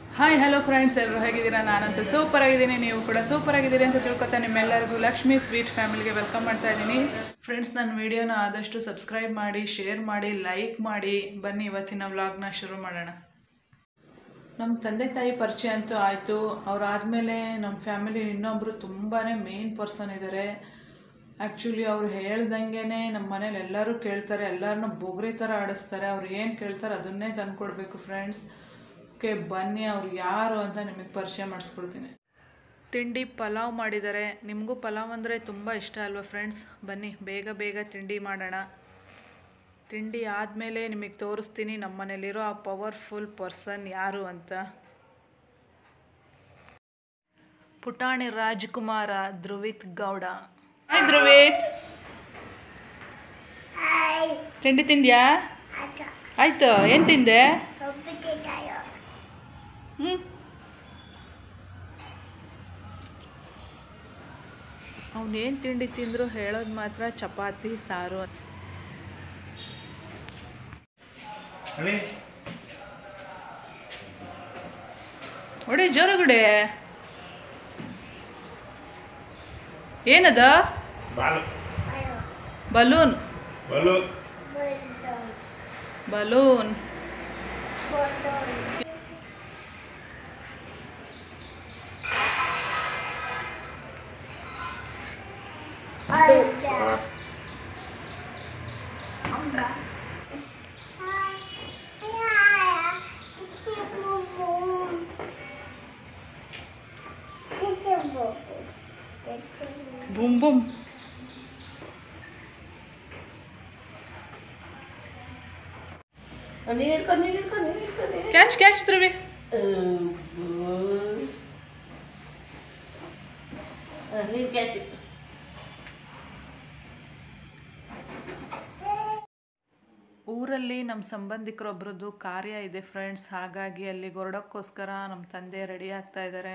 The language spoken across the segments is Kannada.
ಹಾಯ್ ಹಲೋ ಫ್ರೆಂಡ್ಸ್ ಎಲ್ಲರೂ ಹೇಗಿದ್ದೀರಾ ನಾನಂತೂ ಸೂಪರ್ ಆಗಿದ್ದೀನಿ ನೀವು ಕೂಡ ಸೂಪರ್ ಆಗಿದ್ದೀರಿ ಅಂತ ತಿಳ್ಕೊತಾ ನಿಮ್ಮೆಲ್ಲರಿಗೂ ಲಕ್ಷ್ಮಿ ಸ್ವೀಟ್ ಫ್ಯಾಮಿಲಿಗೆ ವೆಲ್ಕಮ್ ಮಾಡ್ತಾ ಇದ್ದೀನಿ ಫ್ರೆಂಡ್ಸ್ ನನ್ನ ವಿಡಿಯೋನ ಆದಷ್ಟು ಸಬ್ಸ್ಕ್ರೈಬ್ ಮಾಡಿ ಶೇರ್ ಮಾಡಿ ಲೈಕ್ ಮಾಡಿ ಬನ್ನಿ ಇವತ್ತಿನ ವ್ಲಾಗ್ನ ಶುರು ಮಾಡೋಣ ನಮ್ಮ ತಂದೆ ತಾಯಿ ಪರಿಚಯ ಅಂತೂ ಆಯಿತು ಅವರಾದಮೇಲೆ ನಮ್ಮ ಫ್ಯಾಮಿಲಿ ಇನ್ನೊಬ್ಬರು ತುಂಬಾ ಮೇನ್ ಪರ್ಸನ್ ಇದ್ದಾರೆ ಆ್ಯಕ್ಚುಲಿ ಅವ್ರು ಹೇಳ್ದಂಗೆ ನಮ್ಮ ಮನೇಲಿ ಎಲ್ಲರೂ ಕೇಳ್ತಾರೆ ಎಲ್ಲರನ್ನ ಬೊಗರಿ ಥರ ಆಡಿಸ್ತಾರೆ ಅವ್ರು ಏನು ಕೇಳ್ತಾರೆ ಅದನ್ನೇ ತಂದ್ಕೊಡ್ಬೇಕು ಫ್ರೆಂಡ್ಸ್ ಓಕೆ ಬನ್ನಿ ಅವ್ರು ಯಾರು ಅಂತ ನಿಮಗೆ ಪರಿಚಯ ಮಾಡಿಸ್ಕೊಡ್ತೀನಿ ತಿಂಡಿ ಪಲಾವ್ ಮಾಡಿದ್ದಾರೆ ನಿಮಗೂ ಪಲಾವ್ ಅಂದರೆ ತುಂಬ ಇಷ್ಟ ಅಲ್ವಾ ಫ್ರೆಂಡ್ಸ್ ಬನ್ನಿ ಬೇಗ ಬೇಗ ತಿಂಡಿ ಮಾಡೋಣ ತಿಂಡಿ ಆದಮೇಲೆ ನಿಮಗೆ ತೋರಿಸ್ತೀನಿ ನಮ್ಮ ಮನೇಲಿರೋ ಆ ಪವರ್ಫುಲ್ ಪರ್ಸನ್ ಯಾರು ಅಂತ ಪುಟಾಣಿ ರಾಜ್ಕುಮಾರ ಧ್ರುವಿತ್ ಗೌಡ ಹಾಯ್ ಧ್ರುವಿತ್ ತಿಂಡಿ ತಿಂದ್ಯಾ ಆಯ್ತು ಏನು ತಿಂದೆ ಹ್ಞೂ ಅವನೇನು ತಿಂಡಿ ತಿಂದರೂ ಹೇಳೋದು ಮಾತ್ರ ಚಪಾತಿ ಸಾರು ಅಳಿ ಹೊಡಿ ಜೋರಗುಡೆ ಏನದ ball balloon ball balloon boom boom catch catch Dhruvi ಊರಲ್ಲಿ ನಮ್ಮ ಸಂಬಂಧಿಕರೊಬ್ರದ್ದು ಕಾರ್ಯ ಇದೆ ಫ್ರೆಂಡ್ಸ್ ಹಾಗಾಗಿ ಅಲ್ಲಿ ಹೊರಡೋಕ್ಕೋಸ್ಕರ ನಮ್ಮ ತಂದೆ ರೆಡಿ ಆಗ್ತಾ ಇದ್ದಾರೆ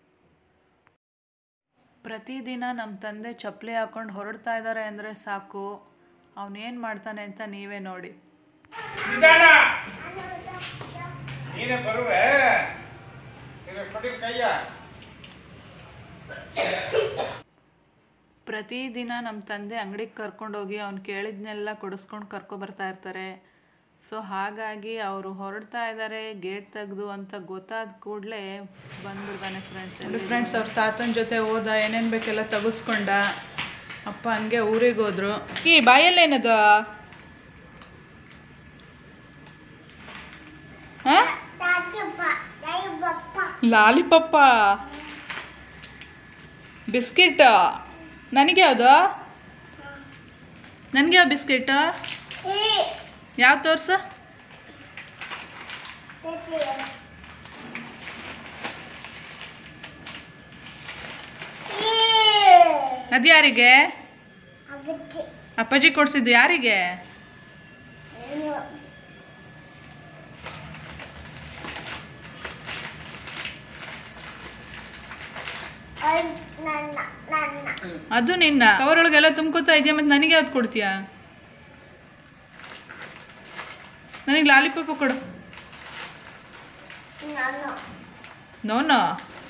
ಪ್ರತಿದಿನ ನಮ್ಮ ತಂದೆ ಚಪ್ಪಲಿ ಹಾಕೊಂಡು ಹೊರಡ್ತಾ ಇದ್ದಾರೆ ಅಂದರೆ ಸಾಕು ಅವನೇನು ಮಾಡ್ತಾನೆ ಅಂತ ನೀವೇ ನೋಡಿ ನಿಧಾನ ನೀನೇ ಬರುವೆ ಇದು ಕೊಡಿ ಕೈಯ ಪ್ರತಿದಿನ ನಮ್ಮ ತಂದೆ ಅಂಗಡಿಗೆ ಕರ್ಕೊಂಡೋಗಿ ಅವ್ನು ಕೇಳಿದ್ನೆಲ್ಲ ಕೊಡಿಸ್ಕೊಂಡು ಕರ್ಕೊಬರ್ತಾ ಇರ್ತಾರೆ ಸೊ ಹಾಗಾಗಿ ಅವರು ಹೊರಡ್ತಾ ಇದ್ದಾರೆ ಗೇಟ್ ತೆಗೆದು ಅಂತ ಗೊತ್ತಾದ ಕೂಡಲೇ ಬಂದ್ಬಿಡ್ತಾನೆ ಫ್ರೆಂಡ್ಸ್ ಫ್ರೆಂಡ್ಸ್ ಅವ್ರ ತಾತನ ಜೊತೆ ಹೋದ ಏನೇನು ಬೇಕೆಲ್ಲ ತೆಗೆಸ್ಕೊಂಡ ಅಪ್ಪ ಹಂಗೆ ಊರಿಗೆ ಹೋದ್ರು ಈ ಬಾಯಲ್ಲೇನದ ಹಾಂ ಲಾಲಿಪಪ್ಪ ಬಿಸ್ಕಿಟ್ ನನಗೆ ಯಾವುದು ನನಗೆ ಯಾವ ಬಿಸ್ಕಿಟ್ ಯಾವ ತೋರ್ಸು ಅದು ಯಾರಿಗೆ ಅಪ್ಪಾಜಿ ಕೊಡ್ಸಿದ್ದು ಯಾರಿಗೆ ಅದು ನಿನ್ನ ಕವರೊಳಗೆಲ್ಲ ತುಂಬ್ಕೋತಾ ಇದೆಯಾ ಮತ್ತು ನನಗೆ ಯಾವ್ದು ಕೊಡ್ತೀಯಾ ನನಗೆ ಲಾಲಿಪಾಪ ಕೊಡು ನೋನೋ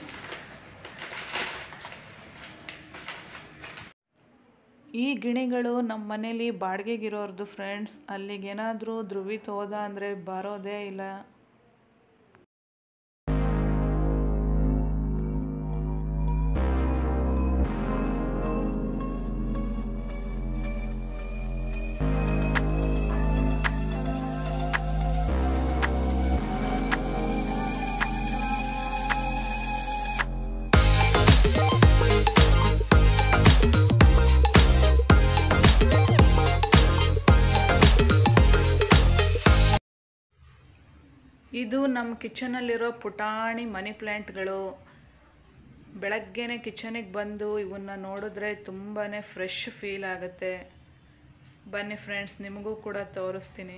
ಈ ಗಿಣಿಗಳು ನಮ್ಮ ಮನೇಲಿ ಬಾಡಿಗೆಗಿರೋರ್ದು ಫ್ರೆಂಡ್ಸ್ ಅಲ್ಲಿಗೇನಾದರೂ ಧ್ರುವಿತ್ ಹೋದ ಅಂದರೆ ಬರೋದೇ ಇಲ್ಲ ಇದು ನಮ್ಮ ಕಿಚನಲ್ಲಿರೋ ಪುಟಾಣಿ ಮನಿ ಪ್ಲ್ಯಾಂಟ್ಗಳು ಬೆಳಗ್ಗೆನೆ ಕಿಚನಿಗೆ ಬಂದು ಇವನ್ನ ನೋಡಿದ್ರೆ ತುಂಬಾ ಫ್ರೆಶ್ ಫೀಲ್ ಆಗುತ್ತೆ ಬನ್ನಿ ಫ್ರೆಂಡ್ಸ್ ನಿಮಗೂ ಕೂಡ ತೋರಿಸ್ತೀನಿ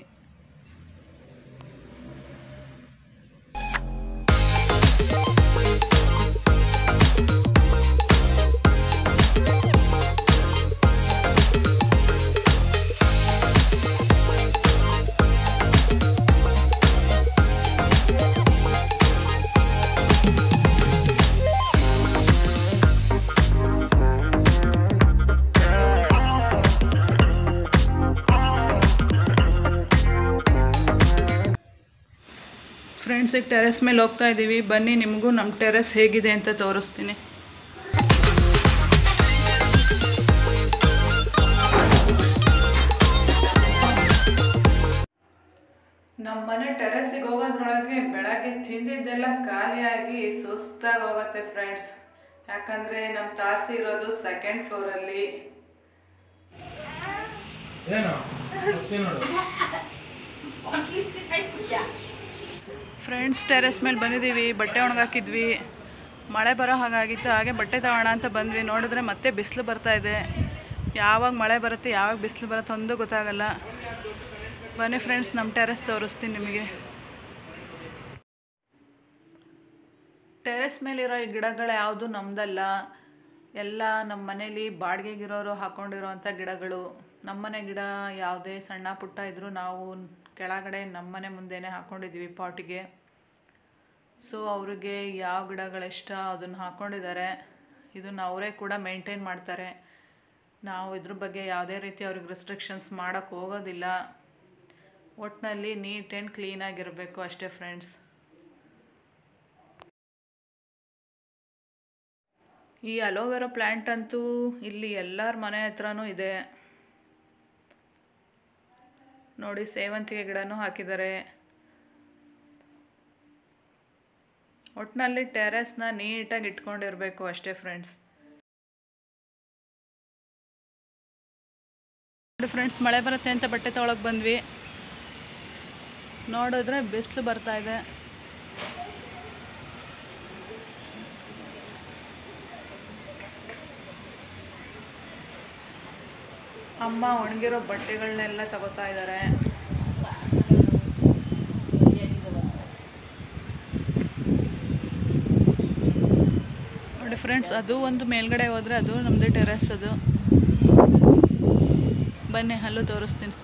ಫ್ರೆಂಡ್ಸ್ ಈಗ ಟೆರೆಸ್ ಮೇಲೆ ಹೋಗ್ತಾ ಇದ್ದೀವಿ ಬನ್ನಿ ನಿಮಗೂ ನಮ್ಮ ಟೆರೆಸ್ ಹೇಗಿದೆ ಅಂತ ತೋರಿಸ್ತೀನಿ ನಮ್ಮ ಮನೆ ಟೆರೆಸಿಗೆ ಹೋಗೋದ್ರೊಳಗೆ ಬೆಳಗ್ಗೆ ತಿಂದಿದ್ದೆಲ್ಲ ಖಾಲಿಯಾಗಿ ಸುಸ್ತಾಗಿ ಹೋಗುತ್ತೆ ಫ್ರೆಂಡ್ಸ್ ಯಾಕಂದರೆ ನಮ್ಮ ತಾರಸಿ ಇರೋದು ಸೆಕೆಂಡ್ ಫ್ಲೋರಲ್ಲಿ ಏನು ಗೊತ್ತಿಲ್ಲ ನೋಡು ಫ್ರೆಂಡ್ಸ್ ಟೆರೆಸ್ ಮೇಲೆ ಬಂದಿದ್ದೀವಿ ಬಟ್ಟೆ ಒಣಗಾಕಿದ್ವಿ ಮಳೆ ಬರೋ ಹಾಗಾಗಿತ್ತು ಹಾಗೆ ಬಟ್ಟೆ ತಗೋಣ ಅಂತ ಬಂದ್ವಿ ನೋಡಿದ್ರೆ ಮತ್ತೆ ಬಿಸಿಲು ಬರ್ತಾ ಇದೆ ಯಾವಾಗ ಮಳೆ ಬರುತ್ತೆ ಯಾವಾಗ ಬಿಸಿಲು ಬರುತ್ತೆ ಒಂದು ಗೊತ್ತಾಗಲ್ಲ ಬನ್ನಿ ಫ್ರೆಂಡ್ಸ್ ನಮ್ಮ ಟೆರೆಸ್ ತೋರಿಸ್ತೀನಿ ನಿಮಗೆ ಟೆರೆಸ್ ಮೇಲಿರೋ ಈ ಗಿಡಗಳು ಯಾವುದು ನಮ್ಮದಲ್ಲ ಎಲ್ಲ ನಮ್ಮ ಮನೇಲಿ ಬಾಡಿಗೆಗಿರೋರು ಹಾಕ್ಕೊಂಡಿರೋವಂಥ ಗಿಡಗಳು ನಮ್ಮನೆ ಗಿಡ ಯಾವುದೇ ಸಣ್ಣ ಪುಟ್ಟ ಇದ್ದರೂ ನಾವು ಕೆಳಗಡೆ ನಮ್ಮನೆ ಮುಂದೆನೇ ಹಾಕ್ಕೊಂಡಿದ್ದೀವಿ ಪಾಟಿಗೆ ಸೊ ಅವ್ರಿಗೆ ಯಾವ ಗಿಡಗಳಿಷ್ಟ ಅದನ್ನು ಹಾಕ್ಕೊಂಡಿದ್ದಾರೆ ಇದನ್ನು ಅವರೇ ಕೂಡ ಮೇಂಟೈನ್ ಮಾಡ್ತಾರೆ ನಾವು ಇದ್ರ ಬಗ್ಗೆ ಯಾವುದೇ ರೀತಿ ಅವ್ರಿಗೆ ರೆಸ್ಟ್ರಿಕ್ಷನ್ಸ್ ಮಾಡೋಕ್ಕೆ ಹೋಗೋದಿಲ್ಲ ಒಟ್ಟಿನಲ್ಲಿ ನೀಟ್ ಆ್ಯಂಡ್ ಕ್ಲೀನಾಗಿರಬೇಕು ಅಷ್ಟೇ ಫ್ರೆಂಡ್ಸ್ ಈ ಅಲೋವೆರಾ ಪ್ಲ್ಯಾಂಟ್ ಅಂತೂ ಇಲ್ಲಿ ಎಲ್ಲರ ಮನೆ ಹತ್ರನೂ ಇದೆ ನೋಡಿ ಸೇವಂತಿಗೆ ಗಿಡನೂ ಹಾಕಿದ್ದಾರೆ ಒಟ್ಟಿನಲ್ಲಿ ಟೆರೆಸ್ನ ನೀಟಾಗಿ ಇಟ್ಕೊಂಡಿರಬೇಕು ಅಷ್ಟೇ ಫ್ರೆಂಡ್ಸ್ ಫ್ರೆಂಡ್ಸ್ ಮಳೆ ಬರುತ್ತೆ ಅಂತ ಬಟ್ಟೆ ತೊಗೊಳಕ್ಕೆ ಬಂದ್ವಿ ನೋಡಿದ್ರೆ ಬಿಸಿಲು ಬರ್ತಾ ಇದೆ ಅಮ್ಮ ಒಣಗಿರೋ ಬಟ್ಟೆಗಳನ್ನೆಲ್ಲ ತಗೋತಾ ಇದ್ದಾರೆ ನೋಡಿ ಫ್ರೆಂಡ್ಸ್ ಅದು ಒಂದು ಮೇಲ್ಗಡೆ ಹೋದರೆ ಅದು ನಮ್ಮದೇ ಟೆರೆಸ್ ಅದು ಬನ್ನಿ ಅಲ್ಲೂ ತೋರಿಸ್ತೀನಿ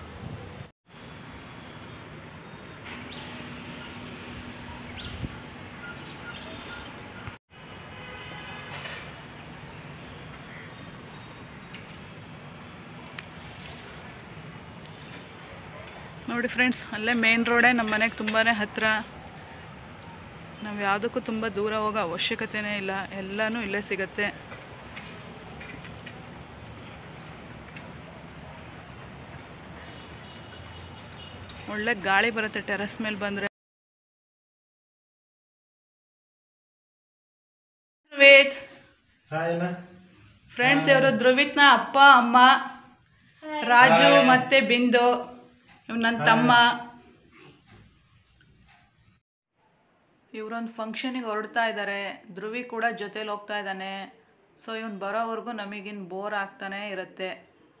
ನೋಡಿ ಫ್ರೆಂಡ್ಸ್ ಅಲ್ಲೇ ಮೇನ್ ರೋಡೇ ನಮ್ಮ ಮನೆಗೆ ತುಂಬಾ ಹತ್ತಿರ ನಾವು ಯಾವುದಕ್ಕೂ ತುಂಬ ದೂರ ಹೋಗೋ ಅವಶ್ಯಕತೆನೇ ಇಲ್ಲ ಎಲ್ಲನೂ ಇಲ್ಲೇ ಸಿಗತ್ತೆ ಒಳ್ಳೆ ಗಾಳಿ ಬರುತ್ತೆ ಟೆರೆಸ್ ಮೇಲೆ ಬಂದರೆ ವೇತ್ ಹಾಯ್ ಫ್ರೆಂಡ್ಸ್ ಇವರು ಧ್ರುವಿತ್ನ ಅಪ್ಪ ಅಮ್ಮ ರಾಜು ಮತ್ತೆ ಬಿಂದು ಇವ್ ನನ್ನ ತಮ್ಮ ಇವರೊಂದು ಫಂಕ್ಷನಿಗೆ ಹೊರಡ್ತಾ ಇದ್ದಾರೆ ಧ್ರುವಿ ಕೂಡ ಜೊತೇಲಿ ಹೋಗ್ತಾ ಇದ್ದಾನೆ ಸೊ ಇವನು ಬರೋವರೆಗೂ ನಮಗಿನ್ ಬೋರ್ ಆಗ್ತಾನೆ ಇರುತ್ತೆ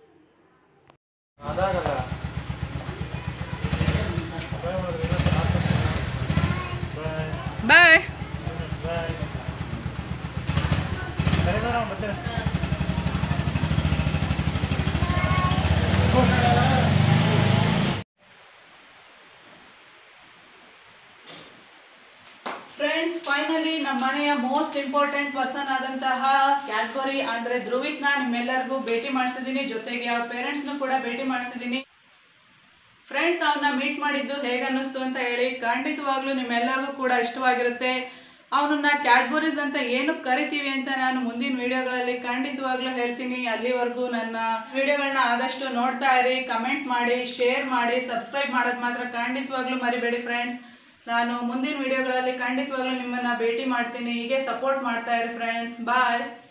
ಅದಾಗಲ್ಲ ಬಾಯ್ ಮಾಡಿದ್ರೆ ಇನ್ನೊಂದು ನಾಲ್ಕು ಬಾಯ್ ಬಾಯ್ ಬಾಯ್ ಸರಿ ಮೇಡಮ್ ಮತ್ತೆ ಫ್ರೆಂಡ್ಸ್ ಫೈನಲಿ ನಮ್ಮ ಮನೆಯ ಮೋಸ್ಟ್ ಇಂಪಾರ್ಟೆಂಟ್ ಪರ್ಸನ್ ಆದಂತಹ ಕ್ಯಾಡ್ಬರಿ ಅಂದರೆ ಧ್ರುವಿತ್ನ ನಿಮ್ಮೆಲ್ಲರಿಗೂ ಭೇಟಿ ಮಾಡಿಸಿದ್ದೀನಿ ಜೊತೆಗೆ ಅವ್ರ ಪೇರೆಂಟ್ಸ್ನು ಕೂಡ ಭೇಟಿ ಮಾಡಿಸಿದ್ದೀನಿ ಫ್ರೆಂಡ್ಸ್ ಅವನ್ನ ಮೀಟ್ ಮಾಡಿದ್ದು ಹೇಗೆ ಅನ್ನಿಸ್ತು ಅಂತ ಹೇಳಿ ಖಂಡಿತವಾಗ್ಲೂ ನಿಮ್ಮೆಲ್ಲರಿಗೂ ಕೂಡ ಇಷ್ಟವಾಗಿರುತ್ತೆ ಅವನನ್ನ ಕ್ಯಾಡ್ಬರೀಸ್ ಅಂತ ಏನು ಕರಿತೀವಿ ಅಂತ ನಾನು ಮುಂದಿನ ವಿಡಿಯೋಗಳಲ್ಲಿ ಖಂಡಿತವಾಗ್ಲೂ ಹೇಳ್ತೀನಿ ಅಲ್ಲಿವರೆಗೂ ನನ್ನ ವಿಡಿಯೋಗಳನ್ನ ಆದಷ್ಟು ನೋಡ್ತಾ ಇರಿ ಕಮೆಂಟ್ ಮಾಡಿ ಶೇರ್ ಮಾಡಿ ಸಬ್ಸ್ಕ್ರೈಬ್ ಮಾಡೋದು ಮಾತ್ರ ಖಂಡಿತವಾಗ್ಲೂ ಮರಿಬೇಡಿ ಫ್ರೆಂಡ್ಸ್ ನಾನು ಮುಂದಿನ ವಿಡಿಯೋಗಳಲ್ಲಿ ಖಂಡಿತವಾಗ್ಲೂ ನಿಮ್ಮನ್ನು ಭೇಟಿ ಮಾಡ್ತೀನಿ ಹೀಗೆ ಸಪೋರ್ಟ್ ಮಾಡ್ತಾ ಇರಿ ಫ್ರೆಂಡ್ಸ್ ಬಾಯ್